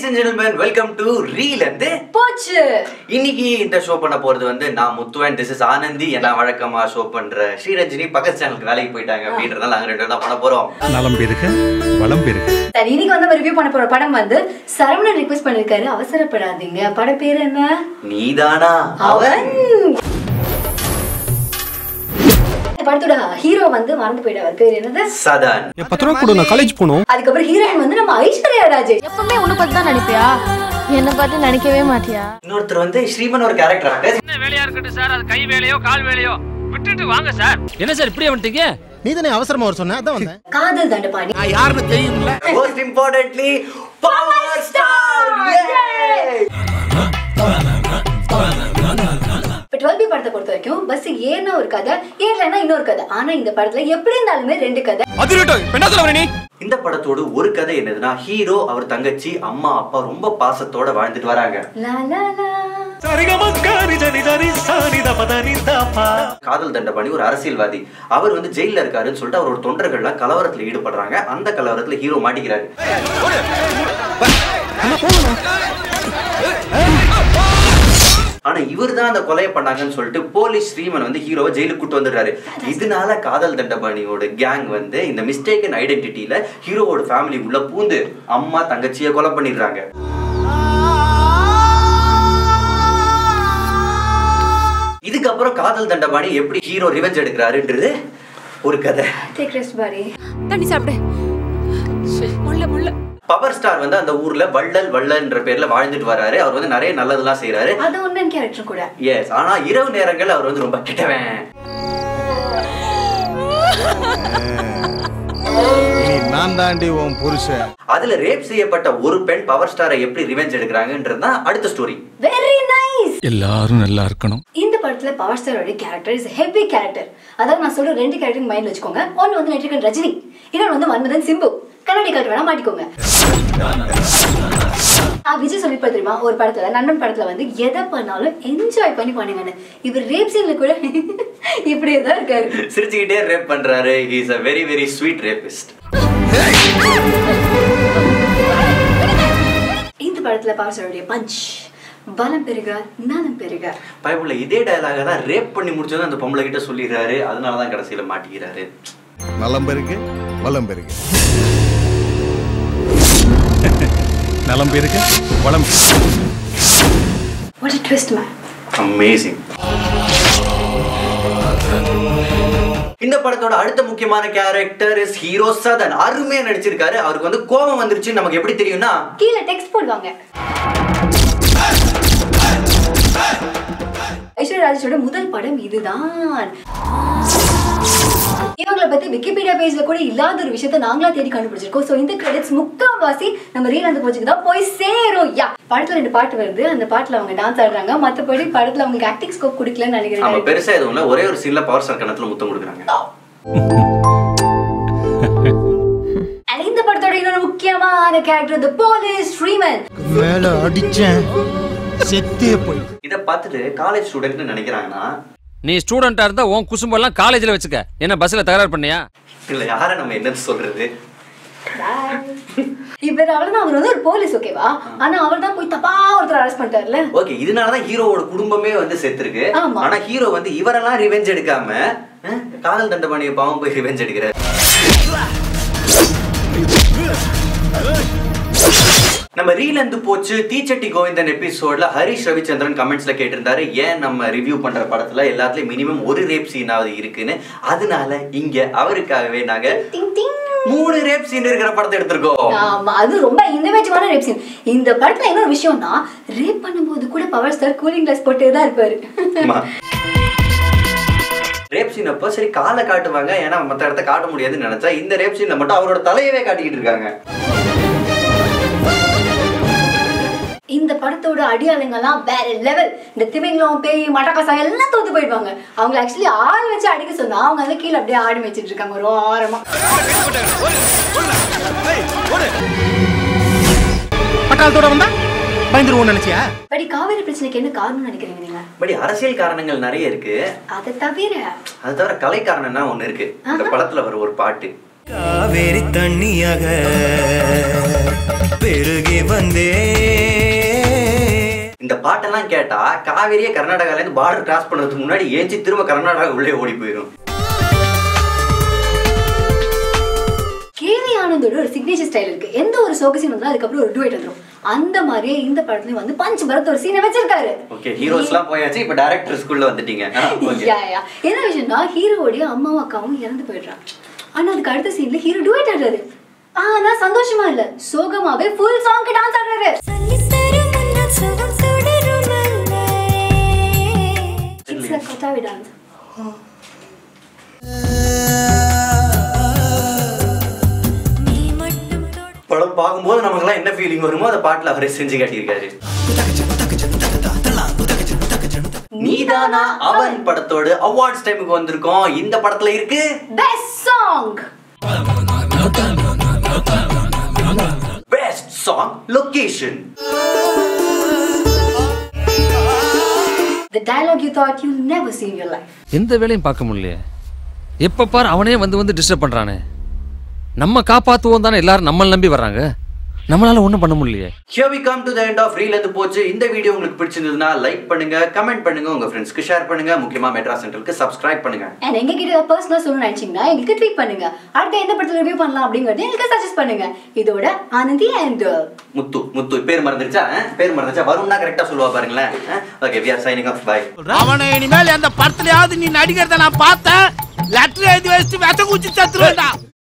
Ladies and gentlemen welcome to reel வந்து போச்சு இன்னைக்கு இந்த ஷோ பண்ண போறது வந்து நான் முத்துவன் திஸ் இஸ் ஆனந்தி என்ன வழக்கமா ஷோ பண்ற ஸ்ரீரஞ்சினி பக்கத்து சேனலுக்கு வேலைக்கு போயிட்டாங்க அப்படின்றதால நாங்க ரெண்டு பேரும் தான் பண்ண போறோம் நலம் பெருக வளம் பெருக சரி இன்னைக்கு வந்து ரிவ்யூ பண்ண போற படம் வந்து சரவணன் ரிக்வெஸ்ட் பண்ணிருக்காரு அவசரப்படாதீங்க படம் பேர் என்ன நீதானா அவன் இந்த படத்தோட ஹீரோ வந்து மறந்து போயிட்டார் பேர் என்னது சதன் என் பத்து ரூபா கூட நான் காலேஜ் போகணும் அதுக்கப்புறம் ஹீரோயின் வந்து நம்ம ஐஸ்வர்யா ராஜேஷ் எப்பவுமே உன்னை பத்தி தான் நினைப்பியா என்னை பார்த்து நினைக்கவே மாட்டியா இன்னொருத்தர் வந்து ஸ்ரீமன் ஒரு கேரக்டர் என்ன வேலையா இருக்கட்டும் சார் அது கை வேலையோ கால் வேலையோ விட்டுட்டு வாங்க சார் என்ன சார் இப்படியே வந்துட்டீங்க நீ தானே அவசரமா வர சொன்ன அதான் வந்தேன் காதல் Dhandapani most importantly power star இப்ப டுவெல் பி படத்தை பொறுத்த வரைக்கும் பஸ் ஏன்னா ஒரு கதை ஏறலைன்னா இன்னொரு கதை ஆனா இந்த படத்துல எப்படி இருந்தாலுமே ரெண்டு கதை அதிரட்டும் என்ன சொல்ல நீ இந்த படத்தோட ஒரு கதை என்னதுன்னா ஹீரோ அவர் தங்கச்சி அம்மா அப்பா ரொம்ப பாசத்தோட வாழ்ந்துட்டு வராங்க லா லா லா காதல் தண்டபாணி ஒரு அரசியல்வாதி அவர் வந்து ஜெயில இருக்காருன்னு சொல்லிட்டு அவரோட தொண்டர்கள்லாம் கலவரத்துல ஈடுபடுறாங்க அந்த கலவரத்துல ஹீரோ மாட்டிக்கிறாரு ஆனா இவர் தான் அந்த கொலையை பண்ணாங்கன்னு சொல்லிட்டு போலீஸ் ஸ்ரீமன் வந்து ஹீரோவை ஜெயிலுக்கு கூட்டு வந்துடுறாரு இதனால காதல் தண்டபாணியோட கேங் வந்து இந்த மிஸ்டேக்கன் ஐடென்டிட்டியில ஹீரோவோட ஃபேமிலி உள்ள பூந்து அம்மா தங்கச்சியை கொலை பண்ணிடுறாங்க இதுக்கப்புறம் காதல் தண்டபாணி எப்படி ஹீரோ ரிவெஞ்ச் எடுக்கிறாருன்றது ஒரு கதை டேக் ரெஸ்ட் பாடி தண்ணி சாப்பிடு முள்ள முள்ள பவர் ஸ்டார் வந்து அந்த ஊர்ல வள்ளல் வள்ளல்ன்ற பேர்ல வாழ்ந்துட்டு வராரு அவர் வந்து நிறைய நல்லதெல்லாம் செய்யறாரு அது உண்மையான கேரக்டர் கூட எஸ் ஆனா இரவு நேரங்கள் அவர் வந்து ரொம்ப கெட்டவன் நீ நான் தாண்டி உன் புருஷன் அதுல ரேப் செய்யப்பட்ட ஒரு பெண் பவர் ஸ்டாரை எப்படி ரிவெஞ்ச் எடுக்கிறாங்கன்றது தான் அடுத்த ஸ்டோரி வெரி நைஸ் எல்லாரும் நல்லா இருக்கணும் இந்த படத்துல பவர் ஸ்டாரோட கேரக்டர் இஸ் ஹெவி கேரக்டர் அதாவது நான் சொல்ற ரெண்டு கேரக்டர் மைண்ட்ல வச்சுக்கோங்க ஒன்னு வந்து நெற்றிகன் ரஜினி இன்னொன்று வந்து மன்மதன் சிம்பு கண்ணாடி காட்டு வேணா மாட்டிக்கோங்க நான் விஜய் சொல்லிப்பா தெரியுமா ஒரு படத்துல நண்பன் படத்துல வந்து எதை பண்ணாலும் என்ஜாய் பண்ணி பண்ணுங்கன்னு இவர் ரேப் சீன்ல கூட இப்படியே தான் இருக்காரு சிரிச்சுக்கிட்டே ரேப் பண்றாரு is a very very sweet rapist இந்த படத்துல பவர் ஸ்டாரோடைய பஞ்ச் பலம் பெருக நலம் பெருக பைபிள்ல இதே டயலாக தான் ரேப் பண்ணி முடிச்சதும் அந்த பொம்பளை கிட்ட சொல்லிடுறாரு அதனால தான் கடைசியில மாட்டிக்கிறாரு நலம் பெருகு வளம் பெருகு நலம் பெருக வளம் what a twist man amazing இந்த படத்தோட அடுத்த முக்கியமான கேரக்டர் இஸ் ஹீரோ சதன் அருமையா நடிச்சிருக்காரு அவருக்கு வந்து கோபம் வந்துருச்சு நமக்கு எப்படி தெரியும்னா கீழே டெக்ஸ்ட் போடுவாங்க ஐஸ்வர்யா ராஜேஷோட முதல் படம் இதுதான் இவங்களை பத்தி விக்கிபீடியா பேஜ்ல கூட இல்லாத ஒரு விஷயத்த நாங்களா தேடி கண்டுபிடிச்சிருக்கோம் சோ இந்த கிரெடிட்ஸ் முக்காவாசி நம்ம ரீலாந்து கோச்சுக்கு தான் போய் சேரும் யா படத்துல ரெண்டு பாட்டு வருது அந்த பாட்டுல அவங்க டான்ஸ் ஆடுறாங்க மத்தபடி படத்துல அவங்களுக்கு ஆக்டிங் ஸ்கோப் கொடுக்கலன்னு நம்ம நினைக்கிறேன் பெருசா எதுவும் இல்ல ஒரே ஒரு சீன்ல பவர் ஸ்டார் கணத்துல முத்தம் கொடுக்குறாங்க And இந்த படத்தோட இன்னொரு முக்கியமான கேரக்டர் த போலீஸ் ஸ்ரீமன் மேல அடிச்சேன் செத்தே போய் இத பார்த்துட்டு காலேஜ் ஸ்டூடெண்ட் நினைக்கிறாங்கன்னா நீ ஸ்டூடெண்டா இருந்தா உன் குசும்பெல்லாம் காலேஜ்ல வச்சுக்க என்ன பஸ்ல தகராறு பண்ணியா இல்ல யார நம்ம என்னன்னு சொல்றது இவர் அவ்வளவுதான் அவர் வந்து ஒரு போலீஸ் ஓகேவா ஆனா அவர் தான் போய் தப்பா ஒருத்தர் அரெஸ்ட் பண்ணிட்டார்ல ஓகே இதனாலதான் ஹீரோவோட குடும்பமே வந்து செத்துருக்கு ஆமா. ஆனா ஹீரோ வந்து இவரெல்லாம் ரிவெஞ்ச் எடுக்காம அஹ், காதல் தண்டபாணிய பாவம் போய் ரிவெஞ்ச் எடுக்கிறாரு நம்ம ரீலந்து போச்சு தீச்சட்டி கோவிந்தன் எபிசோட்ல ஹரிஷ் ரவிச்சந்திரன் கமெண்ட்ஸ்ல கேட்டிருந்தாரு ஏன் நம்ம ரிவ்யூ பண்ற படத்துல எல்லாத்துலயும் மினிமம் ஒரு ரேப் சீனாவது இருக்குன்னு அதனால இங்க அவருக்காகவே நாங்க டிங் டிங் மூணு ரேப் சீன் இருக்கிற படத்தை எடுத்திருக்கோம் ஆமா அது ரொம்ப இன்னோவேட்டிவான ரேப் சீன் இந்த படத்துல இன்னொரு விஷயம்னா ரேப் பண்ணும்போது கூட பவர் ஸ்டார் கூலிங் கிளாஸ் போட்டே தான் இருப்பாரு ரேப் சீன் அப்போ சரி காலை காட்டுவாங்க ஏன்னா மற்ற இடத்த காட்ட முடியாதுன்னு நினைச்சா இந்த ரேப் சீன்ல மட்டும் அவரோட தலையவே காட்டிக்கிட்டு இருக்காங்க இந்த படத்தோட அடியாளுங்கெல்லாம் வேற லெவல் இந்த திமிங்கலம் பேய் மட்டக்காசா எல்லாம் தோத்து போயிடுவாங்க அவங்க ஆக்சுவலி ஆள் வச்சு அடிக்க சொன்னா அவங்க வந்து கீழே அப்படியே ஆடி வச்சிட்டு இருக்காங்க ஒரு ஓரமா பட்டாளத்தோட வந்தா பயந்துருவோம் நினைச்சியா படி காவேரி பிரச்சனைக்கு என்ன காரணம்னு நினைக்கிறீங்க நீங்க பட் அரசியல் காரணங்கள் நிறைய இருக்கு அதை தவிர அது தவிர கலை காரணம்னா ஒண்ணு இருக்கு இந்த படத்துல வர ஒரு பாட்டு காவேரி தண்ணியாக பெருகி வந்தே இந்த பாட்டெல்லாம் கேட்டா காவேரியே கர்நாடகால இருந்து பார்டர் கிராஸ் பண்ணதுக்கு முன்னாடி ஏஞ்சி திரும்ப கர்நாடகா உள்ளே ஓடி போயிடும் கேவி ஆனந்தோட ஒரு சிக்னேச்சர் ஸ்டைல் இருக்கு எந்த ஒரு சோக சீன் வந்தாலும் அதுக்கப்புறம் ஒரு டுவேட் வந்துரும் அந்த மாதிரியே இந்த படத்துலயும் வந்து பஞ்ச் பரத் ஒரு சீனை வச்சிருக்காரு ஓகே ஹீரோஸ்லாம் போயாச்சு இப்போ டேரக்டர் ஸ்கூல்ல வந்துட்டீங்க ஆ, okay. யா, யா. என்ன விஷயம்னா ஹீரோவோடைய அம்மாவும் அக்காவும் இறந்து போயிடுறாங்க ஆனா அதுக்கு அடுத்த சீன்ல ஹீரோ டுவேட் ஆடுறாரு ஆனா சந்தோஷமா இல்ல சோகமாவே ஃபுல் சாங்க்கு டான்ஸ் ஆடுறாரு It's a Kotavi dance. படம் பார்க்கும்போது நமக்குலாம் என்ன ஃபீலிங் வருமோ அந்த பாட்டில் அவரே செஞ்சு காட்டியிருக்காரு நீதானா அவன் படத்தோட அவார்ட்ஸ் டைமுக்கு வந்திருக்கோம் இந்த படத்துல இருக்கு Best song! Best song location The dialogue you thought you'll never see in your life. எந்த வேலையும் பார்க்க முடியலையே எப்ப பார் அவனே வந்து வந்து டிஸ்டர்ப் பண்றானே நம்ம காப்பாத்துவோம் தானே எல்லாரும் நம்மள நம்பி வர்றாங்க நம்மளால ஒண்ணும் பண்ண முடியலையே Here we come to the end of reel வந்து போச்சு இந்த வீடியோ உங்களுக்கு பிடிச்சிருந்ததுன்னா லைக் பண்ணுங்க கமெண்ட் பண்ணுங்க உங்க ஃப்ரெண்ட்ஸ்க்கு ஷேர் பண்ணுங்க முக்கியமா மெட்ரா சென்டருக்கு சப்ஸ்கிரைப் பண்ணுங்க And எங்க கிட்ட பர்சனலா சொல்லணும்னு நினைச்சீங்கன்னா எங்களுக்கு ட்வீட் பண்ணுங்க அடுத்த எந்த படத்துல ரிவ்யூ பண்ணலாம் அப்படிங்கறது எங்களுக்கு சஜஸ்ட் பண்ணுங்க இதோட ஆனந்தி அண்ட் முத்து முத்து பேர் மறந்துருச்சா அஹ்? பேர் மறந்துச்சா வரும்னா கரெக்டா சொல்லுவா பாருங்களேன் okay we are signing off bye அவனை இனிமேல் அந்த படத்துலயாவது நீ நடிக்கிறத நான் பார்த்தேன் லெட்டர் எழுதி வச்சுட்டு விஷ குச்சி சத்துருவேண்டா